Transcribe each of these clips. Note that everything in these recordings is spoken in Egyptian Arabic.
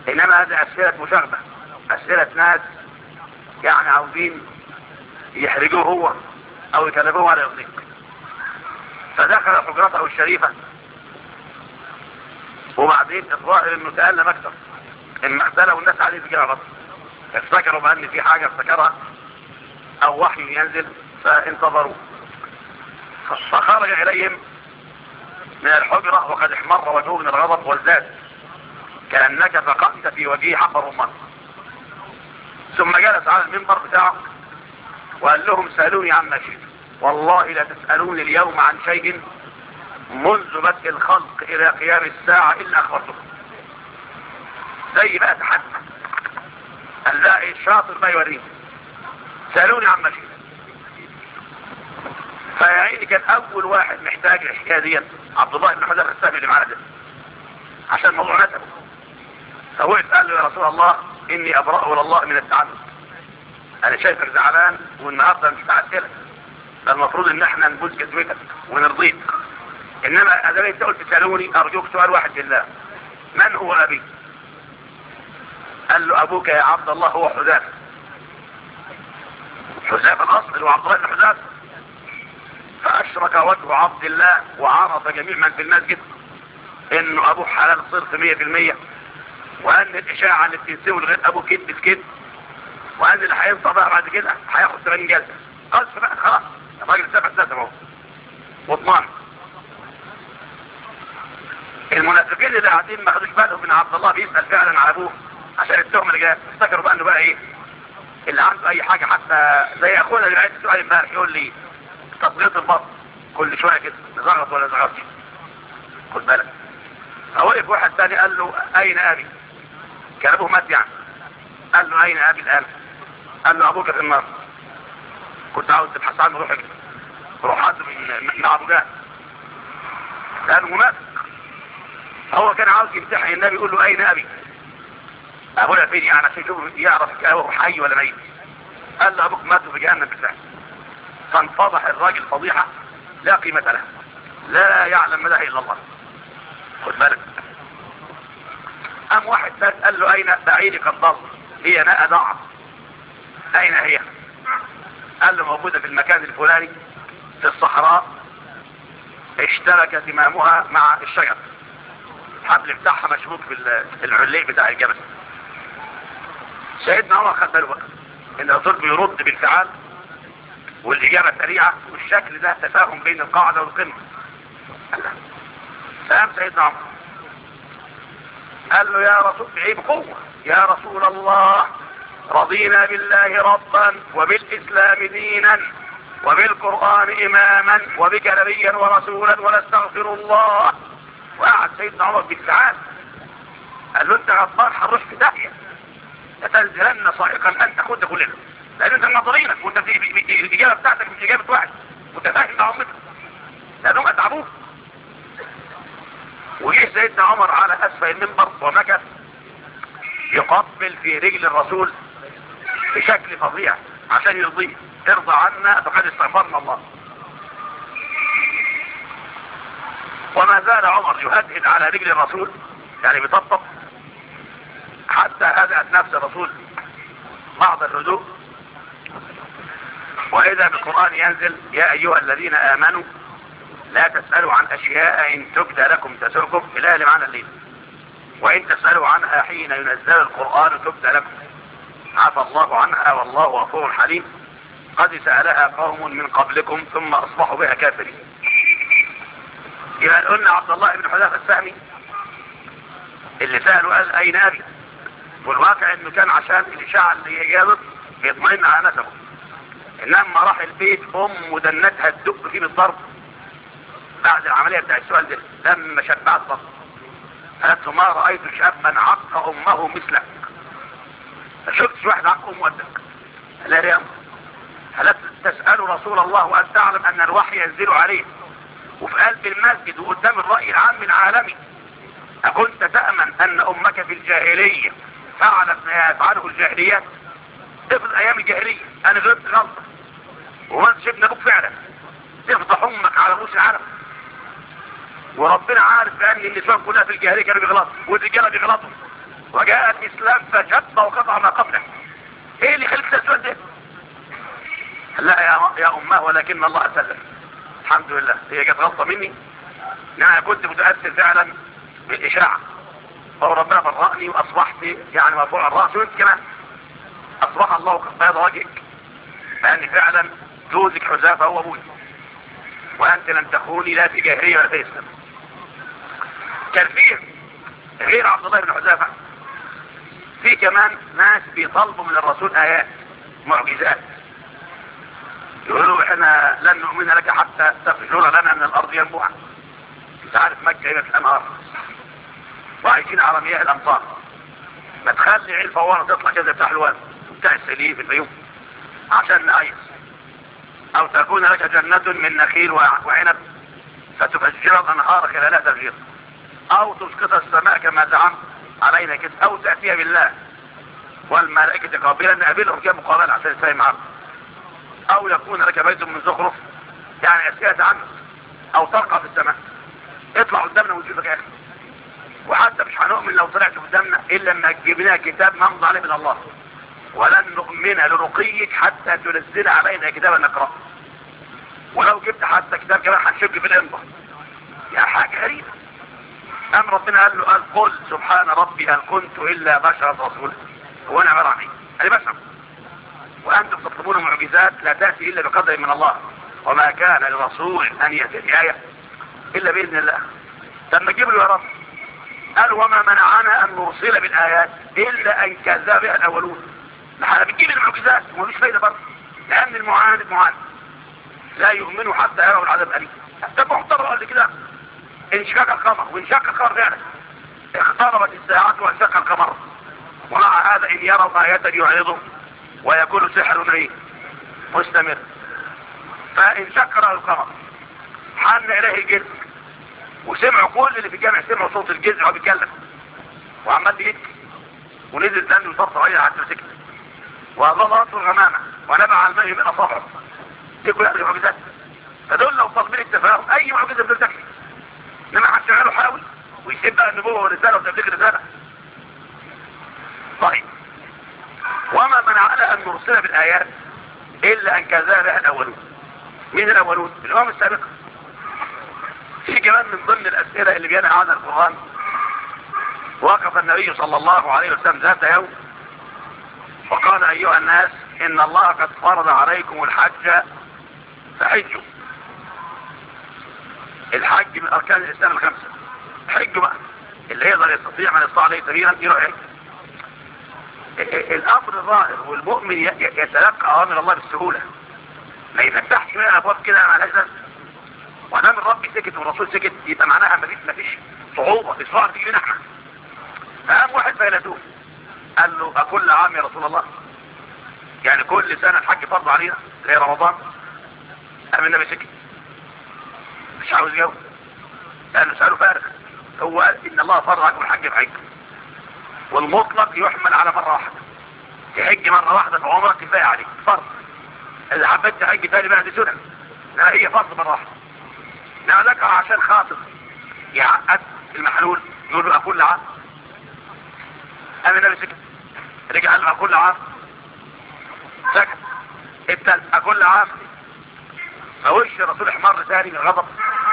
انما هذه اسئلة مشاغبة اسئلة ناس يعني عاوزين يحرجوه هو او يكلموه على يرضيك فدخل حجرته الشريفة وبعدين الظاهر انه تألم اكثر المقتلة والناس عليه تجارة افتكروا بان في حاجة افتكرها او وحي ينزل فانتظروا فخرج اليهم من الحجرة وقد احمر وجهه من الغضب وازداد كأنك فقدت في وجهه حق الرمان ثم جلس على المنبر بتاعه وقال لهم سألوني عما شئت والله لا تسألوني اليوم عن شيء منذ بدء الخلق إلى قيام الساعة إلا أخبرتكم زي بقى تحدي قال لا الشاطر ما يوريني سألوني عما شئت فيا عيني كان أول واحد محتاج الحكاية دي عبد الله بن حذيفة السامي اللي معانا ده عشان موضوع نسبه فوقف قال له يا رسول الله إني أبرأ إلى الله من التعنت انا شايفك زعلان والنهارده مش تعسلك ده المفروض ان احنا نبوس جزمتك ونرضيك انما اذا انت قلت تسالوني ارجوك سؤال واحد لله من هو ابي قال له ابوك يا عبد الله هو حذافه حذافه الاصل اللي هو عبد الله بن حذافه فاشرك وجه عبد الله وعرف جميع من في المسجد انه ابوه حلال صرف 100% وان الاشاعه اللي بتنسيه لغايه ابوه كذب في كذب وقال اللي هينطق بقى بعد كده هياخد 80 جلسه قصف بقى خلاص الراجل سبع سنه اهو واضمان المنافقين اللي قاعدين ما خدوش بالهم من عبد الله بيسال فعلا على ابوه عشان التهمه اللي جايه افتكروا بقى انه بقى ايه اللي عنده اي حاجه حتى زي اخونا اللي عايز سؤال امبارح يقول لي تطبيق البطن كل شويه كده زغط ولا زغطش خد بالك فوقف واحد تاني قال له اين ابي كان ابوه مات يعني قال له اين ابي الان قال له ابوك في النار كنت عاوز تبحث عنه روح اجري روح عاد من من ابو جهل كان منافق هو كان عاوز يمتحن النبي يقول له اين ابي ابونا فين يعني عشان يشوف يعرف هو حي ولا ميت قال له ابوك مات في جهنم بالفعل فانفضح الراجل فضيحه لا قيمه لها لا يعلم مدى الا الله خد بالك قام واحد ثالث قال له اين بعيري قد ضل هي ناء ضعف اين هي قال له موجودة في المكان الفلاني في الصحراء اشترك زمامها مع الشجر الحبل بتاعها مشبوك في العليق بتاع الجبل سيدنا عمر خد باله بقى ان الرسول بيرد بالفعال والاجابه سريعه والشكل ده تفاهم بين القاعده والقمه فقام سيدنا عمر قال له يا رسول بعيب قوه يا رسول الله رضينا بالله ربا وبالإسلام دينا وبالقرآن إماما وبك نبيا ورسولا ونستغفر الله وقعد سيدنا عمر بالسعاد قال له انت غضبان هنروح في داهية لتنزلن صائقا انت خد كلنا لان انت ناظرينك وانت الاجابه بتاعتك مش اجابه واحد متفاهم مع امتك لانهم اتعبوك وجه سيدنا عمر على اسفل المنبر ومكث يقبل في رجل الرسول بشكل فظيع عشان يرضيه ارضى عنا فقد استغفرنا الله وما زال عمر يهدد على رجل الرسول يعني بيطبطب حتى هدأت نفس الرسول بعض الهدوء وإذا بالقرآن ينزل يا أيها الذين آمنوا لا تسألوا عن أشياء إن تبدى لكم تسركم إلى اللي معنا الليل وإن تسألوا عنها حين ينزل القرآن تبدى لكم عفى الله عنها والله غفور حليم قد سألها قوم من قبلكم ثم أصبحوا بها كافرين إذا قلنا عبد الله بن حذافة السهمي اللي سألوا قال أين أبي والواقع انه كان عشان الاشاعة اللي جابت يطمئن على نسبه انما راح البيت ام ودنتها تدق فيه بالضرب بعد العملية بتاع السؤال ده لما شبعت ضرب قالت له ما رأيت شابا عق امه مثلك ما شفتش واحد عق امه قدك لا رياض قالت تسأل رسول الله وأن تعلم أن الوحي ينزل عليه وفي قلب المسجد وقدام الرأي العام العالمي أكنت تأمن أن أمك في الجاهلية فعلت ما يفعله الجاهليات افرض أيام الجاهلية أنا غلطت غلطة وما شفنا أبوك فعلا تفضح أمك على رؤوس العالم وربنا عارف بأن النسوان كلها في الجاهلية كانوا بيغلطوا والرجالة بيغلطوا وجاء الاسلام فشد وقطع ما قبله ايه اللي خليك تسود ده لا يا يا امه ولكن الله سلم الحمد لله هي كانت غلطه مني ان انا كنت متاثر فعلا بالاشاعه فهو ربنا برأني واصبحت يعني مرفوع الراس وانت كمان اصبح الله قد بيض وجهك لان فعلا جوزك حذافه هو ابوي وانت لم تخوني لا في جاهليه ولا في اسلام كان فيه غير عبد الله بن حذافه في كمان ناس بيطلبوا من الرسول ايات معجزات يقولوا احنا لن نؤمن لك حتى تفجر لنا من الارض ينبوعا انت عارف مكه هي الانهار وعايشين على مياه الامطار ما تخلي عيل فواره تطلع كده بتاع حلوان بتاع السليم في الفيوم عشان نعيش او تكون لك جنة من نخيل وعنب فتفجر الانهار خلالها تفجير او تسقط السماء كما زعمت علينا كده او تأتي بالله والملائكة قابلة نقابلهم كده مقابلة عشان يساهم معهم او يكون لك بيت من زخرف يعني اسئلة عنه او ترقى في السماء اطلع قدامنا ونشوفك يا اخي وحتى مش هنؤمن لو طلعت قدامنا الا لما تجيب لنا كتاب نمضي عليه من الله ولن نؤمن لرقيك حتى تنزل علينا كتابا نقرأ ولو جبت حتى كتاب كمان هنشك في الامضة يا حاجة غريبة ام ربنا قال له قال قل سبحان ربي هل كنت الا بشرا رسولا هو انا عباره عن ايه؟ انا بشر وانتم تطلبون معجزات لا تاتي الا بقدر من الله وما كان لرسول ان ياتي بايه الا باذن الله لما تجيب له يا رب قال وما منعنا ان نرسل بالايات الا ان كذب بها الاولون احنا بنجيب المعجزات ومفيش فايده برضه لان المعاند معاند لا يؤمنوا حتى يروا العذاب الاليم تبقى محترم قبل كده انشقاق القمر وانشق القمر فعلا اقتربت الساعات وانشق القمر ومع هذا ان يروا آية يعرضوا ويكون سحر ايه مستمر فانشق له القمر حن اليه الجزء وسمعوا كل اللي في الجامع سمعوا صوت الجزء وهو بيتكلم وعمال يبكي ونزل دم صوت صغير حتى سكت وظلت الغمامة ونبع الماء من اصابعه دي كلها معجزات فدول لو طالبين التفاهم اي معجزه بدون تكفي انما هتشغله حاول ويسيب بقى النبوه والرساله وتبليغ الرساله طيب وما منعنا ان نرسل بالايات الا ان كذب بها الاولون مين الاولون الامم السابقه في كمان من ضمن الاسئله اللي بينهى عنها القران وقف النبي صلى الله عليه وسلم ذات يوم وقال ايها الناس ان الله قد فرض عليكم الحج فحجوا الحج من اركان الاسلام الخمسه حج بقى اللي يقدر يستطيع من يستطيع عليه سبيلا يروح يحج الامر الظاهر والمؤمن يتلقى اوامر الله بالسهوله ما يفتحش بقى ابواب كده مع لازم ودام الرب سكت والرسول سكت يبقى معناها ما فيش ما فيش صعوبه في صعوبه تيجي نحن فقام واحد فيلسوف قال له اكل عام يا رسول الله يعني كل سنه الحج فرض علينا زي رمضان قام النبي سكت مش عاوز يجاوب لانه سأله فارغ هو قال ان الله فرض عليكم الحج بحج والمطلق يحمل على مرة واحدة تحج مرة واحدة في عمرك كفاية عليك فرض اذا حبيت تحج تاني بقى دي سنن لا هي فرض مرة واحدة انما لك عشان خاطر يعقد المحلول يقول له كل عام قام النبي سكت رجع قال له كل عام سكت ابتل كل عام فوش الرسول احمر ثاني من الغضب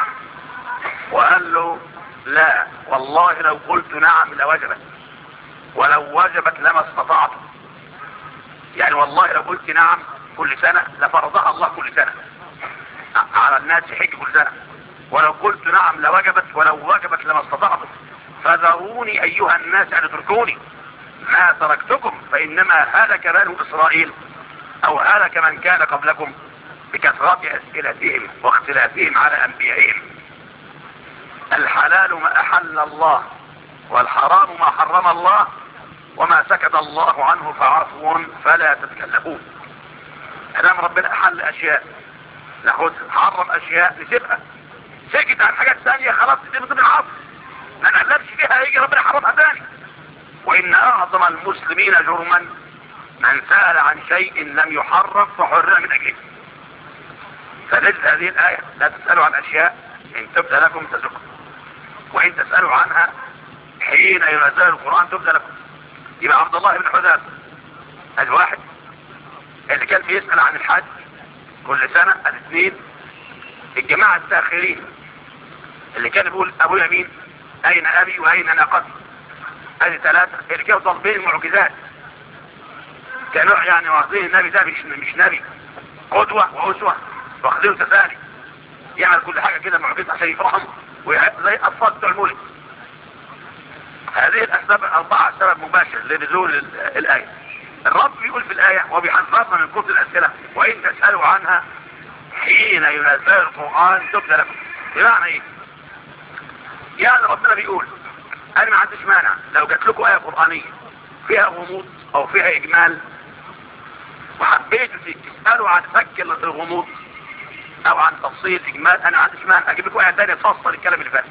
وقال له لا والله لو قلت نعم لوجبت ولو وجبت لما استطعت يعني والله لو قلت نعم كل سنة لفرضها الله كل سنة على الناس حج كل سنة ولو قلت نعم لوجبت ولو وجبت لما استطعت فذروني ايها الناس ان اتركوني ما تركتكم فانما هلك بنو اسرائيل او هلك من كان قبلكم بكثرة اسئلتهم واختلافهم على انبيائهم الحلال ما احل الله والحرام ما حرم الله وما سكت الله عنه فعفو فلا تتكلفون كلام ربنا احل اشياء ناخد حرم اشياء نسيبها سكت عن حاجات ثانية خلاص دي مثل العصر ما نقلبش فيها يجي ربنا حرمها ثاني وان اعظم المسلمين جرما من سأل عن شيء لم يحرم فحرم من اجله فنزل هذه الآية لا تسألوا عن اشياء ان تبدى لكم تزكم وان تسألوا عنها حين ينزل القرآن تبدى لكم يبقى عبد الله بن حذافه الواحد اللي كان بيسأل عن الحج كل سنة الاثنين الجماعة التاخرين اللي كان بيقول ابويا مين اين ابي واين ناقتي ادي ثلاثة اللي كانوا طالبين المعجزات كانوا يعني واخدين النبي ده مش مش نبي قدوة واسوة واخدينه تسالي يعمل كل حاجة كده معجزة عشان يفرحهم زي اطفال بتوع المولد هذه الاسباب الاربعة سبب مباشر لنزول الايه الرب بيقول في الآية وبيحذرنا من كتر الأسئلة وإن تسألوا عنها حين ينزل القرآن تبدأ لكم بمعنى إيه؟ يعني ربنا بيقول أنا ما عنديش مانع لو جات لكم آية قرآنية فيها غموض أو فيها إجمال وحبيتوا تسألوا عن فك الغموض أو عن تفصيل إجمال أنا ما عنديش مانع أجيب لكم آية ثانية تفصل الكلام اللي فات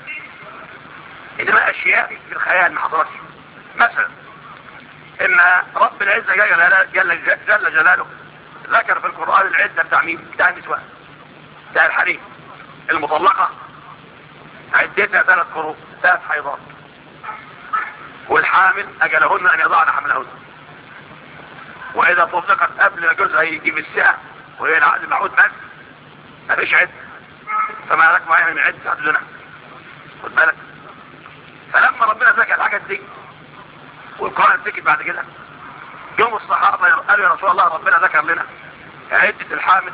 إنما أشياء في الخيال ما حضرتش مثلا ان رب العزة جل, جل, جل جلاله ذكر في القرآن العزة بتاع مين بتاع النسوان بتاع الحريم المطلقة عدتها ثلاث قروء ثلاث حيضات والحامل اجلهن ان يضعن حملهن واذا طلقت قبل ما جوزها يجيب الساعة وهي العقد المعود بس ما فيش عد فما لك معايا من عد تعدلنا خد بالك فلما ربنا ذكر الحاجات دي والقرآن سكت بعد كده يوم الصحابة قالوا يا رسول الله ربنا ذكر لنا عدة الحامل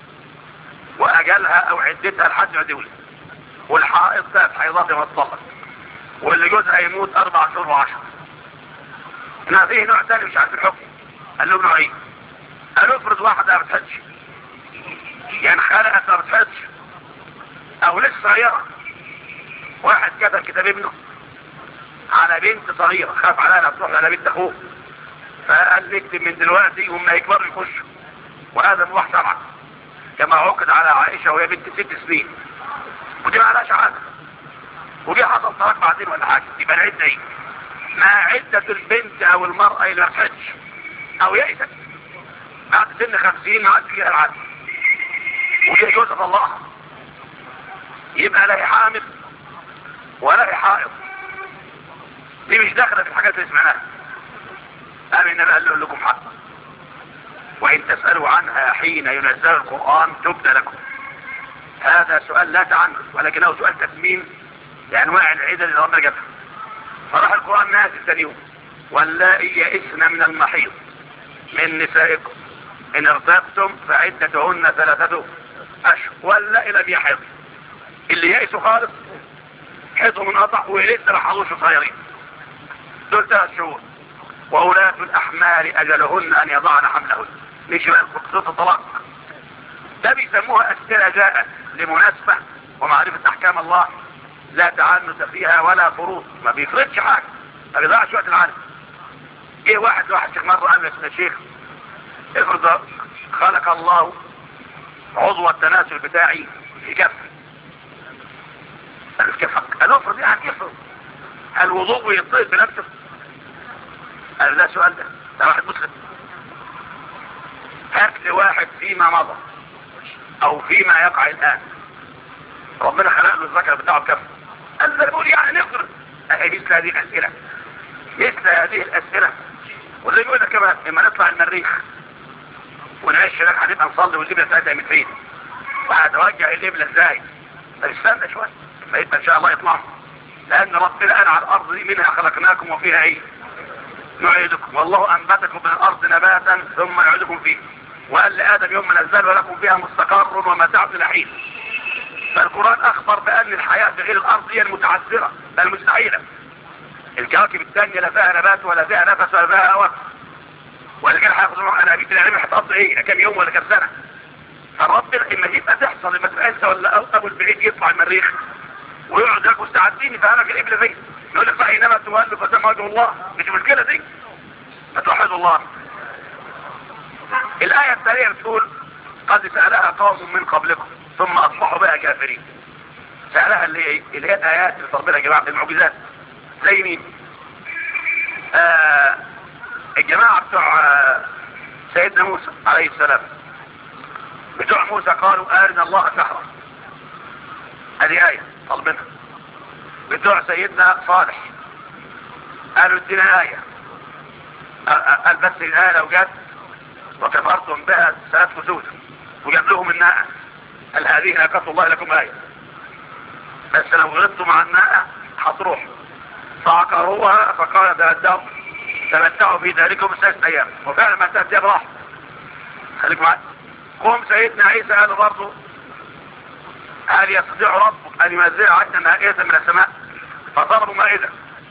وأجلها أو عدتها لحد عدولي والحائض ثلاث حيضات مطلقة واللي جوزها يموت أربع شهور وعشر هنا فيه نوع ثاني مش عارف الحكم قال له نوعين قالوا افرض واحدة ما بتحدش يعني خلقت ما بتحدش أو لسه صغيرة واحد كتب كتاب ابنه على بنت صغيرة خاف عليها لا تروح على بنت اخوه فقال نكتب من دلوقتي وهم يكبروا يخشوا وهذا مباح شرعا كما عقد على عائشة وهي بنت ست سنين ودي ما لهاش عادة ودي حصل طلاق بعدين ولا حاجة يبقى العدة ايه ما عدة البنت او المرأة اللي ما تحدش او يأست بعد سن خمسين ما عادش فيها العادة ودي جوزة الله يبقى لا حامل ولا حائض دي مش داخله في الحاجات اللي سمعناها قال النبي قال له لكم حق وان تسالوا عنها حين ينزل القران تبدى لكم هذا سؤال لا تعنف ولكنه سؤال تسميم لانواع العدد اللي ربنا جابها فراح القران نازل ثاني يوم واللائي يئسن من المحيض من نسائكم ان ارتبتم فعدتهن ثلاثه اشهر واللائي لم يحض اللي يئسوا خالص حيثهم انقطع ولسه ما حضوش صغيرين دول ثلاث شهور وأولاة الأحمال أجلهن أن يضعن حملهن مش بقى خصوص الطلاق ده بيسموها أسئلة جاءت لمناسبة ومعرفة أحكام الله لا تعنت فيها ولا فروض ما بيفرضش حاجة ما بيضيعش وقت العالم ايه واحد واحد شيخ مرة قال يا شيخ افرض خلق الله عضو التناسل بتاعي في كفي قال كفك قال افرض يعني افرض الوضوء يطيب بنفسه قال لا سؤال ده ده واحد مسلم هات لي واحد فيما مضى او فيما يقع الان ربنا خلق له الذكر بتاعه بكفه قال ده بيقول يعني نقدر اهي مثل هذه الاسئله مثل هذه الاسئله وزي ما قلنا كمان لما نطلع المريخ ونعيش هناك هنبقى نصلي والقبله بتاعتها من فين وهتوجه القبله ازاي طب استنى شويه ما يبقى ان شاء الله يطلعوا لان ربنا قال على الارض دي منها خلقناكم وفيها ايه نعيدكم والله انبتكم من الارض نباتا ثم يعيدكم فيه وقال لادم يوم نزل ولكم فيها مستقر ومتاع الى حين فالقران اخبر بان الحياه في غير الارض هي المتعذره بل مستحيله الكواكب الثانيه لا فيها نبات ولا فيها نفس ولا فيها هواء ولا كان هياخدوا انا جيت العلم هتقضي ايه كام يوم ولا كام سنه فالرب اما تبقى تحصل لما تبقى انت ولا ابو البعيد يطلع المريخ ويقعد ياكل مستعدين فاهمك الابل فين يقول لك فاينما تولوا فثم وجه الله مش مشكله دي فتوحد الله الايه الثانيه بتقول قد سالها قوم من قبلكم ثم اصبحوا بها كافرين سالها اللي هي اللي هي الايات اللي ربنا يا جماعه المعجزات زي مين آه الجماعه بتوع آه سيدنا موسى عليه السلام بتوع موسى قالوا ارنا الله سحرا هذه ايه طلبنا بتوع سيدنا صالح قالوا ادينا آية قال بس الآية لو جت وكفرتم بها ثلاث خسوس وجاب لهم الناقة قال هذه ناقة الله لكم آية بس لو غلطتوا مع الناقة هتروح فعقروها فقال تمتعوا تمتعوا في ذلكم ثلاثة أيام وفعلا ما ثلاثة أيام راح خليك معايا قوم سيدنا عيسى قال برضه هل يستطيع ربك أن ينزل عنا مائدة من السماء فطلبوا مائدة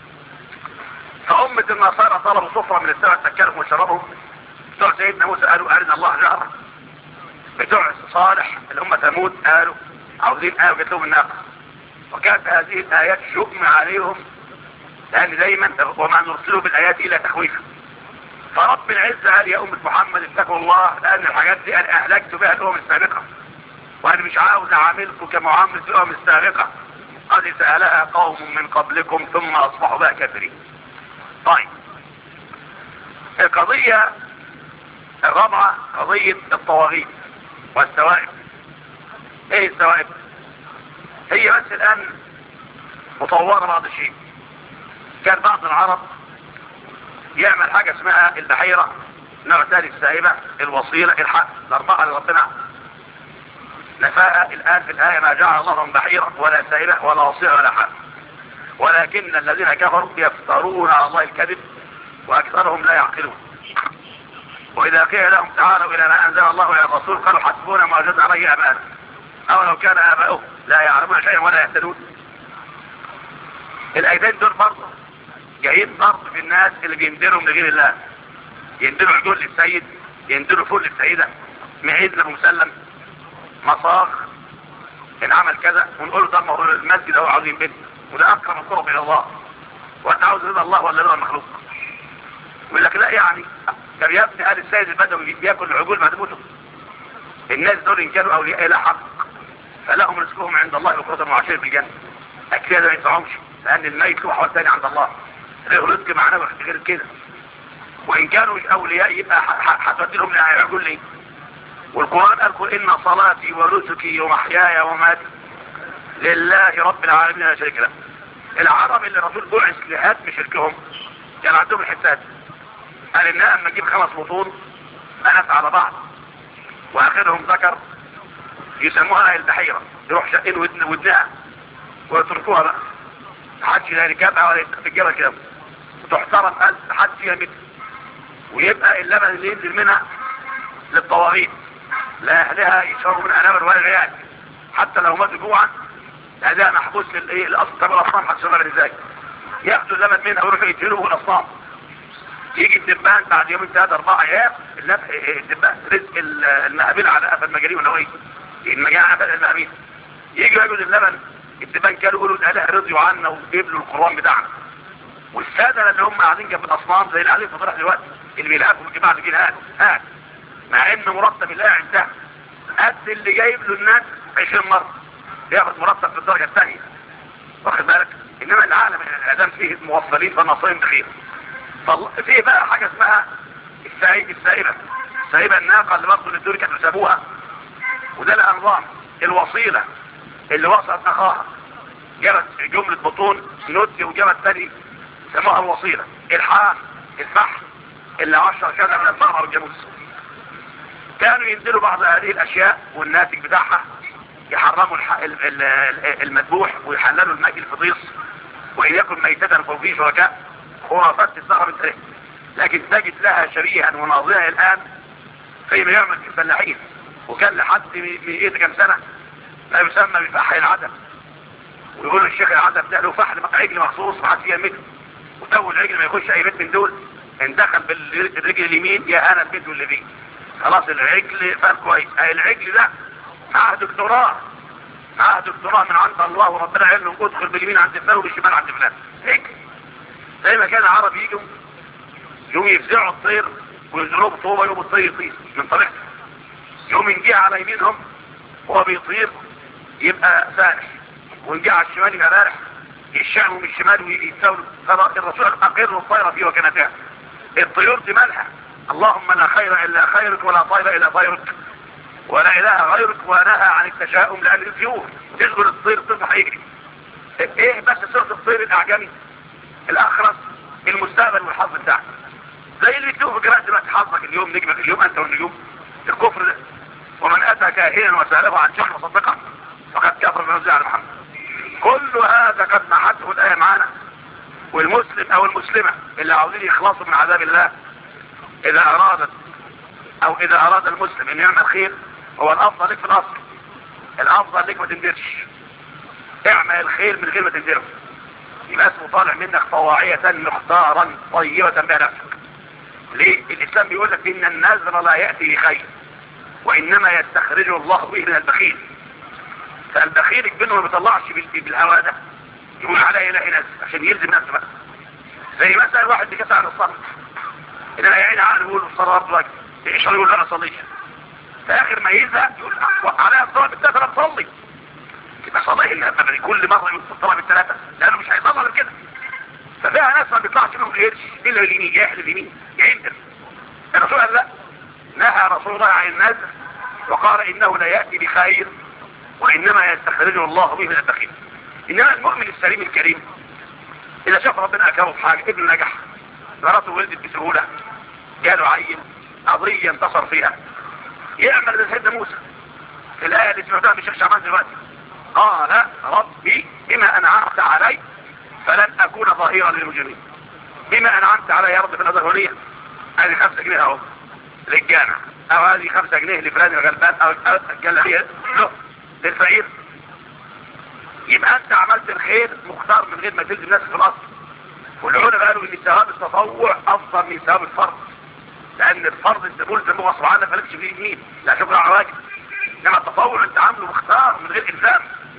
فأمة النصارى طلبوا صفرة من السماء تكلهم وشربهم بتوع سيدنا موسى قالوا أرنا الله جهرا بتوع صالح اللي هم ثمود قالوا عاوزين آية وجت لهم الناقة وكانت هذه الآيات شؤم عليهم لأن دايما وما نرسله بالآيات إلى تخويفا فرب العزة قال يا أمة محمد اتقوا الله لأن الحاجات دي أنا أهلكت بها الأمم السابقة وأنا مش عاوز أعاملكم كمعاملة الأمم السابقة قد سألها قوم من قبلكم ثم أصبحوا بها كافرين طيب القضية الرابعة قضية الطواغيت والسوائب ايه السوائب هي بس الان مطورة بعض الشيء كان بعض العرب يعمل حاجة اسمها البحيرة نوع ثاني السائبة الوصيلة الحق الاربعة اللي ربنا نفاء الان في الاية ما جعل الله لهم بحيرة ولا سائبة ولا وصيلة ولا حق ولكن الذين كفروا يفترون على الله الكذب واكثرهم لا يعقلون واذا قيل لهم تعالوا الى ما انزل الله الى الرسول قالوا حسبونا ما وجدنا عليه اباءنا او لو كان اباؤهم لا يعلمون شيئا ولا يهتدون الايتين دول برضه جايين ضرب في الناس اللي بيندروا من غير الله يندروا عجول للسيد يندروا فول للسيدة معيد لابو مسلم مصاغ ان عمل كذا ونقول له طب ما هو المسجد هو عاوزين بنت وده اقرب القرب الى الله وانت عاوز رضا الله ولا رضا المخلوق يقول لك لا يعني طب يا ابني قال السيد البدوي بياكل العجول بعد موته الناس دول ان كانوا اولياء لا حق فلهم رزقهم عند الله بكرة وعشير في الجنة اكيد ما ينفعهمش لان الميت له حوال ثاني عند الله له رزق معناه غير كده وان كانوا مش اولياء يبقى هتودي لهم عجول ليه والقرآن قال قل ان صلاتي ونسكي ومحياي ومماتي لله رب العالمين لا شريك له العرب اللي الرسول بعث لهدم شركهم كان عندهم الحساد قال انها اما تجيب خمس بطون بنات على بعض واخرهم ذكر يسموها البحيرة يروح شقين ودن ودنها ويتركوها بقى محدش لا يركبها ولا يتجبها كده وتحترم قال حد فيها متر ويبقى اللبن اللي ينزل منها للطواغيت لا اهلها يشربوا من انابل ولا غيال حتى لو ماتوا جوعا هذا محبوس للايه الاصل طب الاصنام هتشغل ازاي ياخدوا اللبن منها ويروحوا يديروه الاصنام يجي الدبان بعد يومين ثلاثة أربعة أيام الدبان رزق المهابيل على قفا المجاري ولا إيه؟ المجاعة قفا المهابيل يجي ياكل اللبن الدبان كانوا يقولوا الآلهة رضيوا عنا وجيب له القرآن بتاعنا والسادة اللي هم قاعدين جنب الأصنام زي اللي قاعدين في طرح دلوقتي اللي بيلعبوا الجماعة اللي كده هات هات مع إن مرتب الله انتهى قد اللي جايب له الناس 20 مرة ياخد مرتب في الدرجة الثانية واخد بالك إنما العالم الإعدام فيه موصلين فناصرين بخير في بقى حاجة اسمها السائبة السائبة السائبة الناقة اللي برضه الدول كانوا سابوها وده لها نظام الوصيلة اللي وصلت اخاها جابت جملة بطون نوتي وجابت تاني سموها الوصيلة الحام الفحم اللي عشر كذا من الضغط والجاموس كانوا ينزلوا بعض هذه الاشياء والناتج بتاعها يحرموا الح... المذبوح ويحللوا الماء الفضيص وإن يكن ميتة فوقيه شركاء خرافات تستغرب انت لكن تجد لها شبيها وناظرها الآن فيما يعمل في الفلاحين وكان لحد من ايه كم سنة ما يسمى بفحل العدم ويقولوا الشيخ العدم ده له فحل عجل مخصوص ما حد فيها مثل وتول العجل ما يخش اي بيت من دول ان دخل بالرجل اليمين يا انا البيت واللي فيه خلاص العجل فال كويس العجل ده معاه دكتوراه معاه دكتوراه من عند الله وربنا قال له ادخل باليمين عند فلان وبالشمال عند فلان هيك زي ما كان العرب يجوا يوم يفزعوا الطير وينزلوه بطوبة يوم الطير يطير من طريقته يوم ينجي على يمينهم وهو بيطير يبقى سارح وينجي على الشمال يبقى بارح يشعوا من الشمال ويتساولوا الرسول اقر الطير فيه وكانتها الطيور دي مالها اللهم لا خير الا خيرك ولا طير الا طيرك ولا اله غيرك ونهى عن التشاؤم لان الطيور تشغل الطير تصبح يجري ايه بس صورة الطير الاعجمي الاخرس المستقبل والحظ بتاعك زي اللي بيكتبوا في قراءة دلوقتي حظك اليوم نجمك اليوم انت والنجوم الكفر ده ومن اتى كاهنا وساله عن شيء مصدقا فقد كفر بما نزل على محمد كل هذا قد محته الايه معانا والمسلم او المسلمه اللي عاوزين يخلصوا من عذاب الله اذا ارادت او اذا اراد المسلم ان يعمل خير هو الافضل لك في الاصل الافضل لك ما تندرش اعمل الخير من غير ما تندره يبقى اسمه طالع منك طواعية مختارا طيبة بنفسك ليه الاسلام بيقول لك ان النذر لا يأتي بخير وانما يستخرجه الله به من البخيل فالبخيل منه ما بيطلعش بال- بالهواء ده يقول عليه اله ناس عشان يلزم نفسه بقى زي مثلا واحد بيكسر عن الصلاة ان انا يعين عقله يقول الصلاة واجب ايش يقول انا صليش في اخر ما يزهق يقول أحوى عليها الصلاة بالثلاثة انا بصلي يبقى صلاه الا أبدا كل مرة يقول الصلاة بالثلاثة لانه مش هيصلي غير كده ففيها ناس ما بيطلعش منهم غيرش الا اليمين يحل اليمين يعندر الرسول قال لا نهى رسول الله عن النذر وقال انه لا يأتي بخير وانما يستخرجه الله به من البخيل انما المؤمن السليم الكريم اذا شاف ربنا اكرمه في حاجه ابنه نجح مراته ولدت بسهوله جاله عين قضيه انتصر فيها يعمل زي سيدنا موسى في الايه اللي سمعتها من الشيخ شعبان دلوقتي قال ربي بما انعمت علي فلن اكون ظهيرا للمجرمين بما انعمت علي يا رب في الأذهانية هذه خمسة جنيه اهو للجامع او هذه خمسة جنيه لفلان الغلبان او أو الجلابية له للفقير يبقى انت عملت الخير مختار من غير ما تلزم نفسك في الاصل والعلماء قالوا ان ثواب التطوع افضل من ثواب الفرض لان الفرض انت ملزم غصب عنك مالكش فيه يمين لا شكرا على واجب انما التطوع انت عامله مختار من غير الزام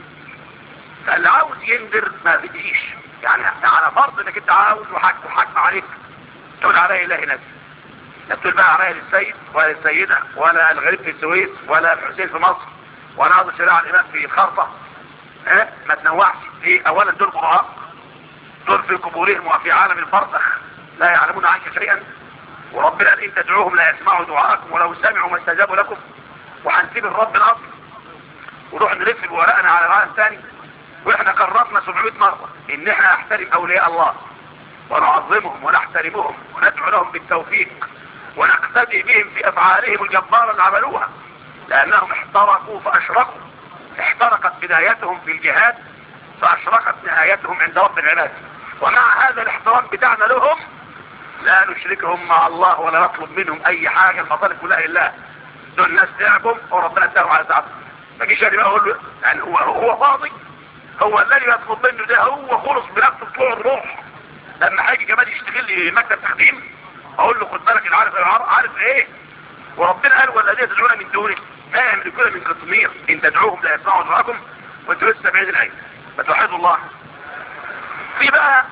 فاللي عاوز يندر ما بديش يعني على فرض انك انت عاوز وحاكم وحاكم عليك تقول عليه اله نفسي لا تقول بقى عليها للسيد ولا للسيدة ولا الغريب في السويس ولا الحسين في مصر ولا هذا شريعة الإمام في الخرطة ها ما تنوعش في أولا دول قراء دول في قبورهم وفي عالم البرزخ لا يعلمون عنك شيئا وربنا قال إن تدعوهم لا يسمعوا دعاءكم ولو سمعوا ما استجابوا لكم وهنسيب الرب الأصل ونروح نلف بورقنا على العالم ثاني واحنا قررنا 700 مرة ان احنا نحترم اولياء الله ونعظمهم ونحترمهم وندعو لهم بالتوفيق ونقتدي بهم في افعالهم الجبارة اللي عملوها لانهم احترقوا فاشركوا احترقت بدايتهم في الجهاد فاشرقت نهايتهم عند رب العباد ومع هذا الاحترام بتاعنا لهم لا نشركهم مع الله ولا نطلب منهم اي حاجة المطالب كلها لله دول ناس تعبهم وربنا اداهم على تعبهم ما جيش انا بقى اقول له يعني هو هو فاضي هو الذي يطلب منه ده هو خلص بنفسه طلوع الروح لما هيجي كمان يشتغل لي مكتب تخديم اقول له خد بالك عارف عارف ايه وربنا قال والذين تدعون من دونه ما يملكون من قطمير ان تدعوهم لا يسمعوا دعاءكم وانتوا لسه بعيد الايه فتوحدوا الله في بقى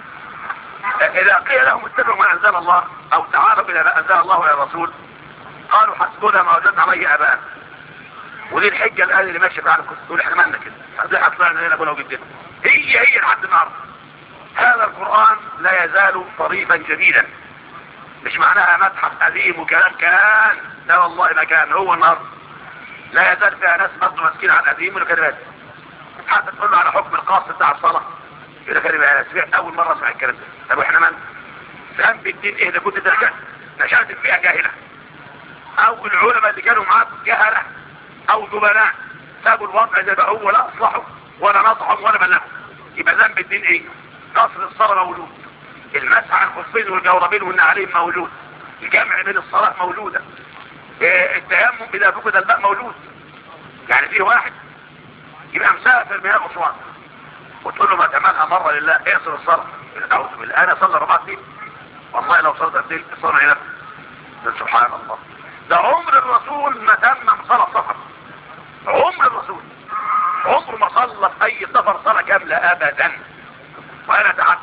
اذا قيل لهم اتبعوا ما انزل الله او تعالوا الى ما انزل الله يا رسول قالوا حسبنا ما وجدنا عليه اباءنا ودي الحجه الان اللي ماشيه معانا كنت تقول احنا مالنا كده زي طلعنا هنا ابونا وجدنا هي هي لحد النهارده هذا القران لا يزال طريفا جديدا مش معناها متحف قديم وكلام كان لا والله ما كان هو النهارده لا يزال فيها ناس برضه ماسكين على القديم والكلمات حتى تقول له على حكم القاص بتاع الصلاه يقول لك انا سمعت اول مره اسمع الكلام ده طب احنا من ذنب الدين ايه ده كنت درجات نشأت فيها جاهله او العلماء اللي كانوا معاك جهله او جبناء سابوا الوضع زي ما هو لا اصلحوا ولا نصحوا ولا بلغوا يبقى ذنب الدين ايه قصر الصلاه موجود المسح على الخفين والجوربين والنعلين موجود الجمع بين الصلاه موجوده إيه التيمم اذا فقد الماء موجود يعني في واحد يبقى مسافر من اسوان وتقول له ما تعملها مره لله اقصر الصلاه اعوذ بالله انا صلى ربعتين والله لو صلت قد ايه الصلاه هنا سبحان الله ده عمر الرسول ما تمم صلاه سفر عمر الرسول عمر ما صلى في اي سفر صلاه كامله ابدا وانا اتعدى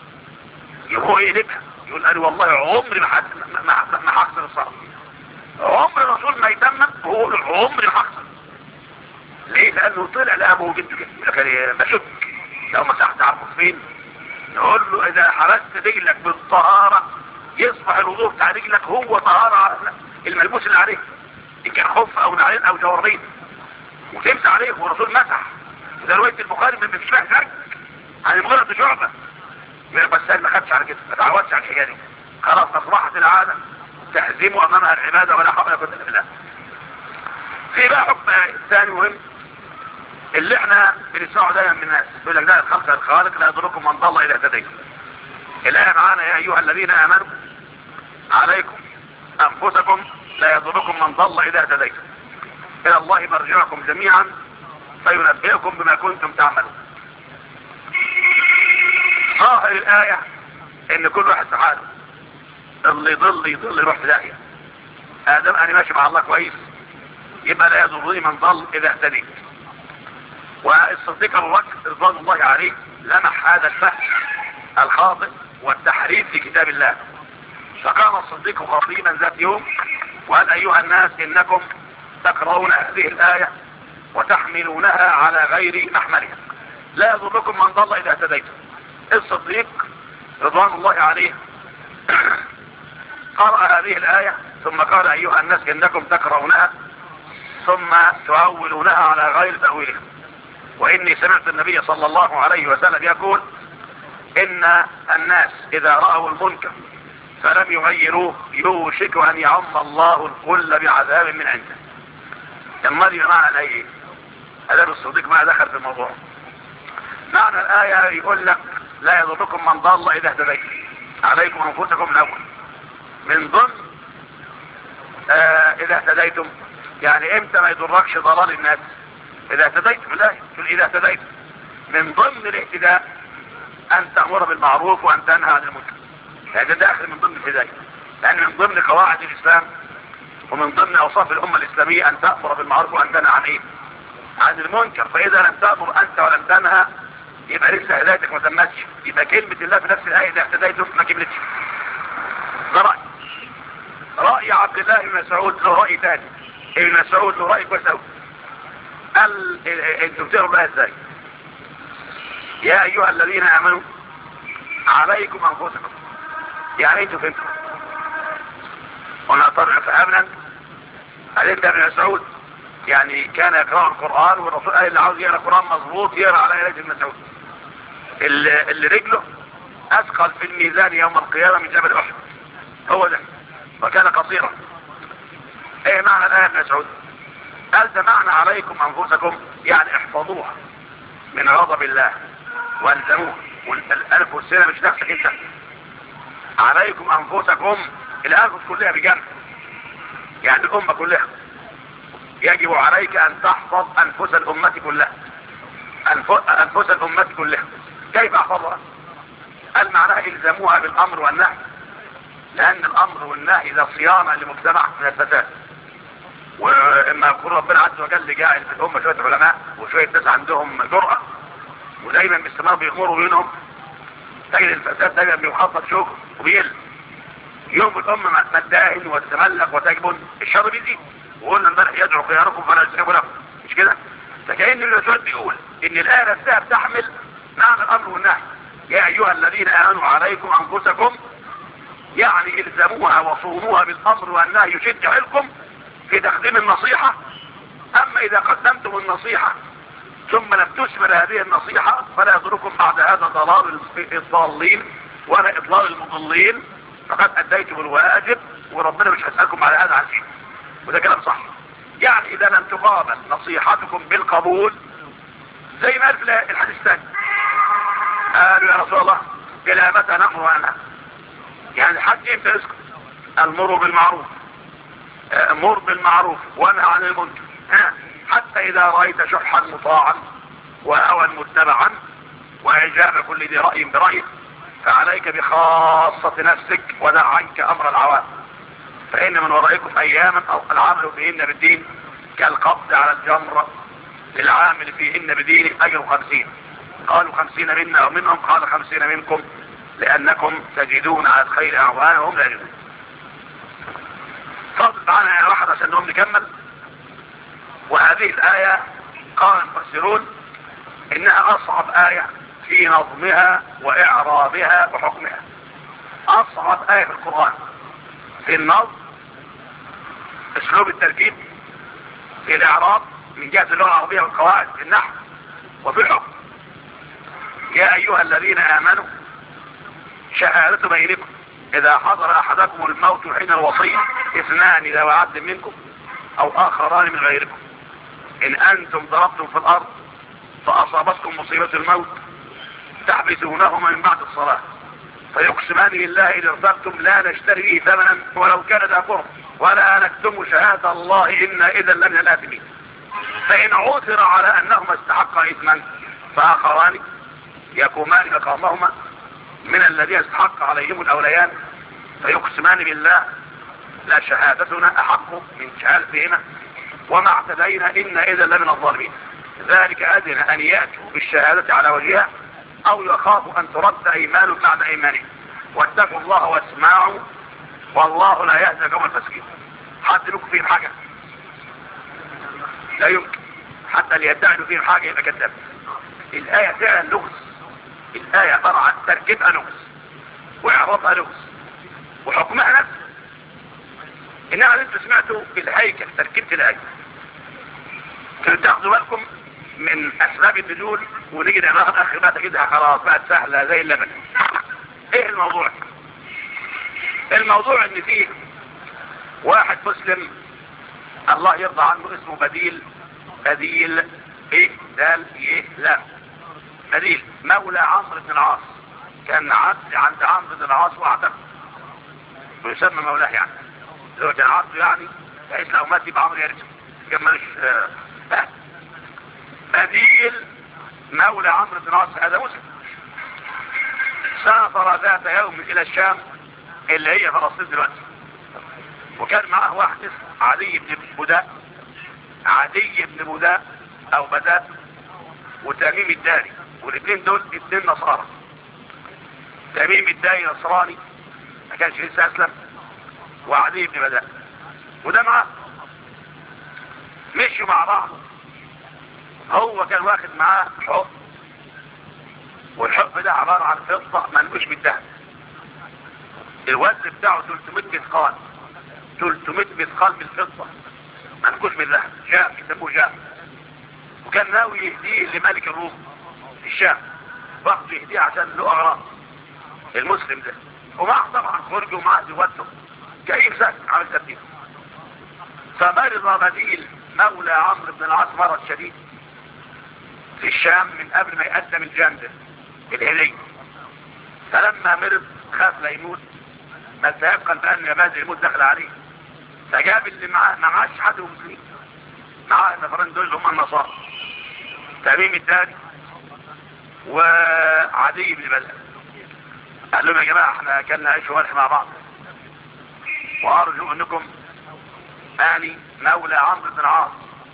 هو يقلبها يقول انا والله عمري ما ما ما هكسر الصلاه عمر الرسول ما يتمم هو عمري ما هكسر ليه لانه طلع لابوه جده كده لكن بشك لو مسحت على الخفين نقول له اذا حرست رجلك بالطهاره يصبح الوضوء بتاع رجلك هو طهاره الملبوس اللي عليه ان كان خف او نعلين او جوربين وتمسح عليه والرسول مسح وده روايه البخاري من مفتاح ذلك عن المغيرة شعبة يقول بس ما خدش على كده ما تعودش على الحكايه دي خلاص اصبحت العادة تهزم امامها العبادة ولا حول ولا قوة الا بالله في بقى حكم ثاني مهم اللي احنا بنسمعه دايما من الناس يقول لك ده الخمسة الخالق لا يضركم من ضل الى هديكم الآية معانا يا أيها الذين آمنوا عليكم أنفسكم لا يضركم من ضل إذا اهتديتم إلى الله مرجعكم جميعا فينبئكم بما كنتم تعملون ظاهر الآية إن كل واحد في حاله اللي يضل يضل يروح في داهية آدم أنا ماشي مع الله كويس يبقى لا يضرني من ضل إذا اهتديت والصديق أبو بكر رضوان الله عليه لمح هذا الفهم الخاطئ والتحريف في كتاب الله فقام الصديق خطيبا ذات يوم وقال أيها الناس إنكم تقرؤون هذه الآية وتحملونها على غير محملها لا يضركم من ضل إذا اهتديتم الصديق رضوان الله عليه قرأ هذه الآية ثم قال أيها الناس إنكم تقرؤونها ثم تؤولونها على غير تأويلها وإني سمعت النبي صلى الله عليه وسلم يقول إن الناس إذا رأوا المنكر فلم يغيروه يوشك أن يعم الله الكل بعذاب من عنده لما دي معنى الآية هذا الصديق ما دخل في الموضوع معنى الآية يقول لك لا يضركم من ضل إذا اهتديتم عليكم أنفسكم الأول من ضمن آه إذا اهتديتم يعني إمتى ما يضركش ضلال الناس إذا اهتديتم الآية إذا اهتديتم من ضمن الاهتداء أن تأمر بالمعروف وأن تنهى عن المنكر هذا داخل من ضمن الهداية لأن من ضمن قواعد الإسلام ومن ضمن أوصاف الأمة الإسلامية أن تأمر بالمعروف وأن تنهى عن إيه؟ عن المنكر فإذا لم تأمر أنت ولم تنهى يبقى لسه هدايتك ما تمتش يبقى كلمة الله في نفس الآية إذا اهتديتم ما كملتش ده رأي رأي عبد الله بن مسعود له رأي ثاني ابن مسعود له رأي كويس قوي قال انتوا بتقروا بقى ازاي؟ يا ايها الذين امنوا عليكم انفسكم يعني انتوا فهمتوا هنا طرح فهمنا قال ابن مسعود يعني كان يقرأ القرآن والرسول قال اللي عاوز يقرأ القرآن مظبوط يقرأ على يد ابن مسعود اللي, اللي رجله اثقل في الميزان يوم القيامة من جبل احد هو ده وكان قصيرا ايه معنى الآية ابن مسعود قال ده معنى عليكم انفسكم يعني احفظوها من غضب الله والزموه والالف والسنة مش نفسك انت عليكم انفسكم الانفس كلها بجنب يعني الامة كلها يجب عليك ان تحفظ انفس الامة كلها انفس الامة كلها كيف احفظها قال معناها الزموها بالامر والنهي لان الامر والنهي ده صيانة لمجتمع من الفساد واما يكون ربنا عز وجل جاعل في الامة شوية علماء وشوية ناس عندهم جرأة ودايما باستمرار بيغمروا بينهم تجد الفساد دايما بيحطط شوك وبيقل يوم الامة ما تداهن وتتملق وتجبن الشر بيزيد وقلنا امبارح يدعو خياركم فلا يستجيبوا لكم مش كده فكأن الرسول بيقول ان الآية نفسها بتحمل معنى الامر والنهي يا ايها الذين امنوا عليكم انفسكم يعني الزموها وصونوها بالامر والنهي يشد حيلكم في تقديم النصيحة اما اذا قدمتم النصيحة ثم لم تثمر هذه النصيحة فلا يضركم بعد هذا ضلال الضالين ولا اضلال المضلين فقد اديتم الواجب وربنا مش هيسألكم على هذا عن شيء وده كلام صح يعني اذا لم تقابل نصيحتكم بالقبول زي ما قال في الحديث الثاني قالوا يا رسول الله الى متى نأمر عنها يعني حد امتى يسكت المروا بالمعروف مر بالمعروف وانهى عن المنكر حتى اذا رأيت شحا مطاعا وهوى متبعا واعجاب كل ذي رأي برأيه فعليك بخاصة نفسك ودع عنك امر العوام فان من ورائكم اياما او العمل فيهن بالدين كالقبض على الجمرة للعامل فيهن بدين اجر خمسين قالوا خمسين منا او منهم قال خمسين منكم لانكم تجدون على الخير اعوانا وهم لا يجدون فاضل معنا يا واحد عشان نقوم نكمل وهذه الآية قال المفسرون انها اصعب آية في نظمها واعرابها وحكمها اصعب آية في القرآن في النظم اسلوب التركيب في الاعراب من جهة اللغة العربية والقواعد في النحو وفي الحكم يا ايها الذين امنوا شهادة بينكم اذا حضر احدكم الموت حين الوصية اثنان ذوي عدل منكم او اخران من غيركم ان انتم ضربتم في الارض فاصابتكم مصيبة الموت تحبسونهما من بعد الصلاة فيقسمان بالله ان ارتبتم لا نشتري به ثمنا ولو كان ذا قرب ولا نكتم شهادة الله إنا إذا لمن الآثمين فإن عثر على أنهما استحقا إثما فآخران يقومان مقامهما من الذين استحق عليهم الأوليان فيقسمان بالله لا شهادتنا أحق من شهادتهما وما اعتدينا إنا إذا لمن الظالمين ذلك أدنى أن يأتوا بالشهادة على وجهها أو يخافوا أن ترد أيمان بعد أيمانهم واتقوا الله واسمعوا والله لا يهدى قوم الفاسقين حد لكم فيهم حاجة لا يمكن حتى اللي يدعي فيهم حاجة يبقى كذاب الآية فعلا لغز الآية عبارة عن تركيبها لغز وإعرابها لغز وحكمها نفس إنما انتوا سمعتوا الهيكل تركيبة الآية كانوا تاخدوا بالكم من أسباب النزول ونيجي نقراها الآخر بقى تجدها خلاص بقت سهلة زي اللبن إيه الموضوع؟ الموضوع ان فيه واحد مسلم الله يرضى عنه اسمه بديل بديل ايه دال ايه لا بديل مولى عمرو بن العاص كان عبد عند عمرو بن العاص واعتقد ويسمى مولاه يعني لو كان عبده يعني بحيث لو مات يبقى عمرو يرجع كان مالوش آه بديل مولى عمرو بن العاص هذا مسلم سافر ذات يوم الى الشام اللي هي فلسطين دلوقتي وكان معاه واحد اسمه عدي بن بداء عدي بن بداء او بداء وتميم الداري والاثنين دول اثنين نصارى تميم الداري نصراني ما كانش لسه اسلم وعدي بن بداء وده معاه مشوا مع بعض هو كان واخد معاه حب والحب ده عبارة عن فضة منقوش بالذهب الوزن بتاعه 300 مثقال 300 مثقال من الفضة منقوش من الذهب جاء يسموه جاء وكان ناوي يهديه لملك الروم في الشام وقت يهديه عشان له اغراض المسلم ده ومعه طبعا خرج ومعه زوجته جاي مسك عامل تبديل فمرض بديل مولى عمرو بن العاص مرض شديد في الشام من قبل ما يقدم الجندة الهدية فلما مرض خاف لا يموت ما تيقن بأن يبادئ الموت دخل عليه فجاب اللي معاه معاش حد مسلمين معاه النفرين دول هم النصارى تميم الداري وعدي بن بدر قال لهم يا جماعة احنا كنا عيش وملح مع بعض وارجو انكم اني مولى عمرو بن العاص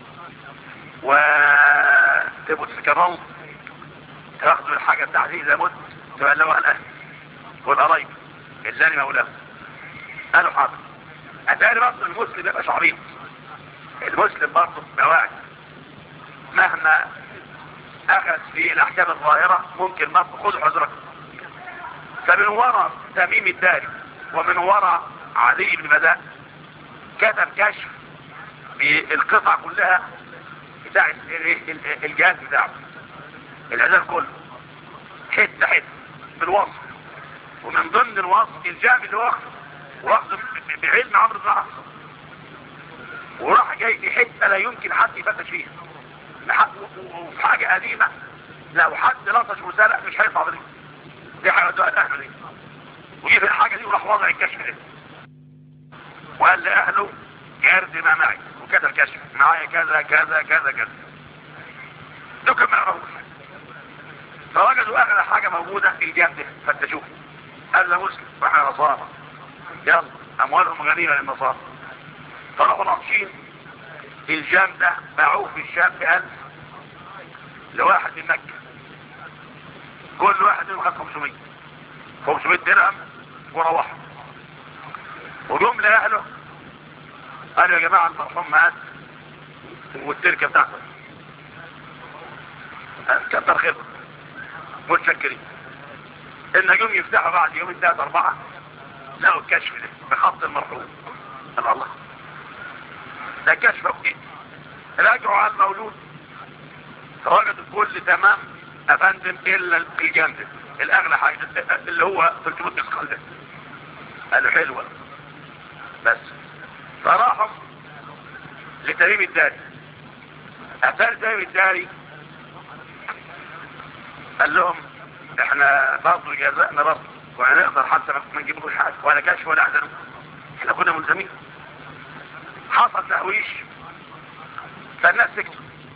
وتبقوا تتكرموا تاخدوا الحاجة بتاعتي اذا مت تبلغوا الاهل والقرايب اللي انا مولاه قالوا حاضر اتاري برضه المسلم يبقى شعرين المسلم برضه بواعي مهما اخذ في الاحكام الظاهرة ممكن برضه خذوا حذركم فمن وراء تميم الداري ومن وراء علي بن بداء كتب كشف بالقطع كلها بتاع الجهاز بتاعه العذاب كله حته حته بالوصف ومن ضمن الوصف الجامع اللي واخده واخده بعلم عمرو بن العاص وراح جاي في حته لا يمكن حد يفتش فيها وفي حاجه قديمه لو حد لطش وسرق مش هيطلع دي دي حاجه اهله دي وجي في الحاجه دي وراح وضع الكشف ده وقال لاهله جارد ما معي وكذا الكشف معايا كذا كذا كذا كذا دول ما يعرفوش فوجدوا اغلى حاجه موجوده في الجام ده فتشوه قال له مسلم واحنا نصارى يلا اموالهم غنيمه للنصارى فراحوا ناقشين الجام ده باعوه في الشام بألف لواحد من مكة كل واحد منهم خد 500 500 درهم وروحوا وجم لأهله قالوا يا جماعة المرحوم مات والتركة بتاعته كتر خيركم متشكرين النجوم يفتحوا بعد يومين ثلاثة أربعة لقوا الكشف ده بخط المرحوم قال الله ده كشف ايه راجعوا على المولود فوجدوا كل تمام افندم الا الجامد الاغلى حاجه اللي هو 300 مثقال ده قال له حلوة بس فراحوا لتميم الداري اتاري تميم الداري قال لهم احنا برضه جزائنا برضه وهنقدر حتى ما نجيبلوش حاجه ولا كشف ولا احزن احنا كنا ملزمين حصل تهويش فالناس سكتوا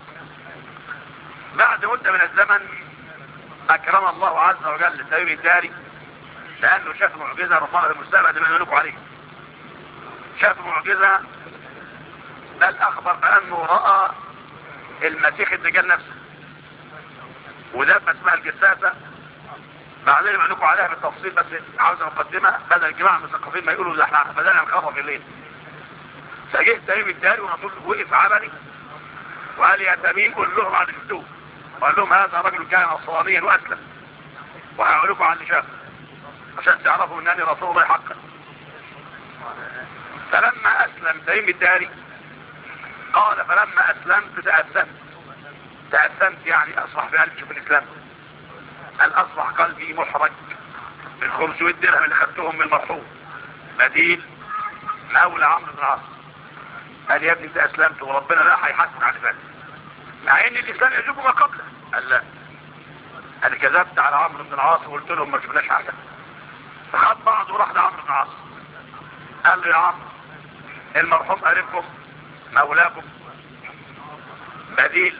بعد مدة من الزمن اكرم الله عز وجل التميم الداري لانه شاف معجزة ربما المستقبل ما يقولوا عليه شاف معجزة بل اخبر بانه رأى المسيح الدجال نفسه ودابة اسمها الجساسة بعدين ما لكم عليها بالتفصيل بس عاوز مقدمة بدل الجماعة المثقفين ما يقولوا ده احنا بدأنا نخافوا في الليل فجئت تميم الداري ورسول وقف عملي وقال يا تميم قول لهم على شفتوه وقال لهم هذا رجل كان نصرانيا واسلم وهقول لكم على اللي شافه عشان تعرفوا انني رسول الله حقا فلما اسلم تميم الداري قال فلما اسلمت تأثمت تأثمت يعني اصبح في قلبي شوف الاسلام قال اصبح قلبي محرج من 500 درهم اللي خدتهم من المرحوم بديل مولى عمرو بن العاص قال يا ابني انت اسلمت وربنا لا هيحاسبك على ذلك مع ان الاسلام يجب ما قبله قال لا انا كذبت على عمرو بن العاص وقلت لهم ما شفناش حاجه فخد بعض وراح لعمرو بن العاص قال له يا عمرو المرحوم قريبكم مولاكم بديل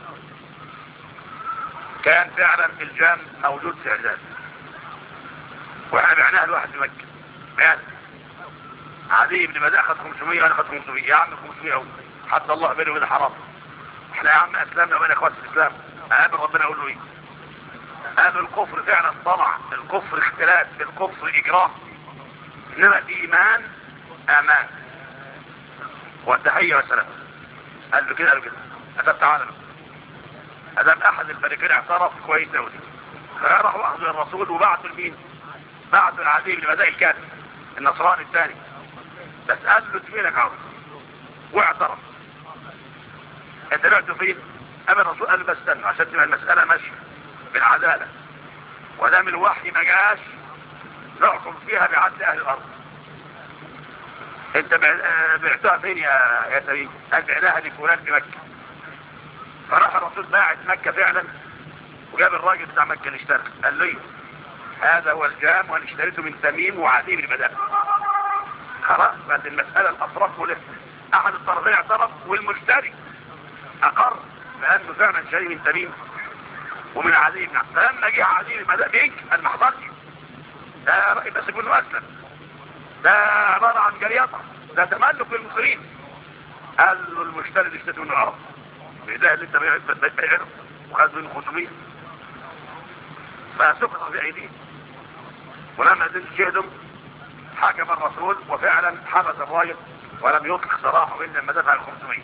كان فعلا الجام موجود في عزاز واحنا بعناها لواحد في مكة يعني عدي بن بدأ اخذ 500 وانا اخذ 500 يا عم 500 اهو حتى الله بيني وبين حرام احنا يا عم اسلمنا وبين اخوات الاسلام اقابل ربنا اقول له ايه قالوا الكفر فعلا طمع الكفر اختلاف الكفر اجرام انما الايمان امان والتحية والسلام قال له كده قال له كده ادب تعالى ادب احد الفريقين اعترف كويس قوي فراحوا اخذوا الرسول وبعثوا لمين بعثوا العدي بن بدأ الكاتب النصراني الثاني بس قال له تفينك عاوز واعترف انت رحتوا فين اما الرسول قال له بس استنى عشان تبقى المسألة ماشية بالعدالة ودام الوحي ما جاش نحكم فيها بعدل اهل الارض انت بعتها فين يا يا سليم قال بعناها لفلان في مكة فراح الرسول باعت مكة فعلا وجاب الراجل بتاع مكة اللي اشترى قال له هذا هو الجام وانا اشتريته من تميم وعدي بن بدر خلاص بعد المسألة الاطراف ولسه احد الطرفين اعترف والمشتري اقر بانه فعلا شاري من تميم ومن عدي بن فلما جه عدي بن بدر بينك قال ما حضرش ده رأي بس يكون اسلم ده عبارة عن جريطة ده تملك للمصريين قال له المشتري اللي اشتريته من العرب بإيديه اللي انت بيعه وخد منه 500 فسقط في ايديه ولما زلت شهدهم حكم الرسول وفعلا حبس الراجل ولم يطلق سراحه الا لما دفع ال 500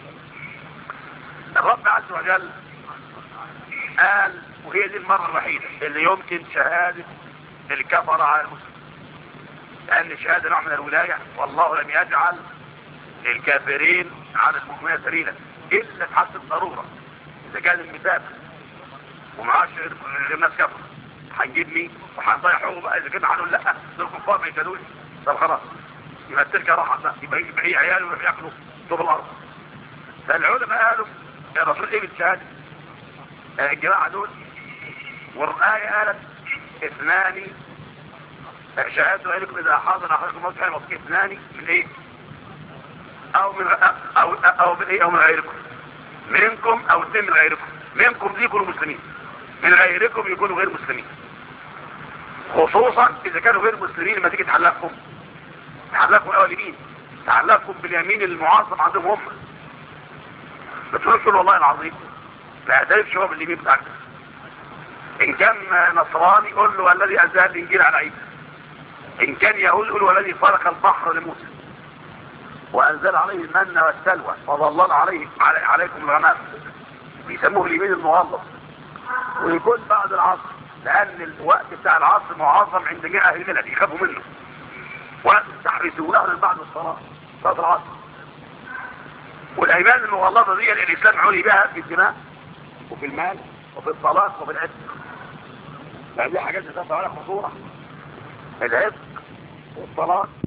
الرب عز وجل قال وهي دي المرة الوحيدة اللي يمكن شهادة الكفر على المسلم لأن الشهادة نوع من الولاية والله لم يجعل الكافرين على المؤمنين سبيلا إلا تحت الضرورة إذا كان المثال ومعاش غير ناس كفر هنجيب مين وهنضيع حقوق بقى إذا كنا هنقول لا دول كفار ما يكادوش طب خلاص يبقى التركة راحت بقى يبقى يبقى هي عياله ويروح ياكلوا طوب الأرض فالعلماء قالوا يا رسول إيه بالشهادة الجماعة دول والآية قالت اثنان شهادة عليكم إذا حاضر أحدكم موت حين وصف اثنان من إيه أو من أو أو من إيه أو من غيركم منكم أو اثنين من غيركم منكم دي يكونوا مسلمين من غيركم يكونوا غير مسلمين خصوصا إذا كانوا غير مسلمين لما تيجي تحلقكم تحلقكم الأول يمين تحلقكم باليمين المعاصم عندهم هم بتقولوا والله العظيم لا تعرفش هو باليمين بتاعك ان كان نصراني قول له الذي انزل الانجيل على عيسى ان كان يهود قول والذي فرق البحر لموسى وانزل عليه المن والسلوى وظلل عليه علي عليكم الغمام بيسموه اليمين المغلظ ويكون بعد العصر لان الوقت بتاع العصر معظم عند جميع اهل البلد يخافوا منه وقت تحرسونه من بعد الصلاه صلاه العصر والايمان المغلظه دي الاسلام علي بها في الدماء وفي المال وفي الطلاق وفي العتق لان دي حاجات تدفع على خطوره العتق والطلاق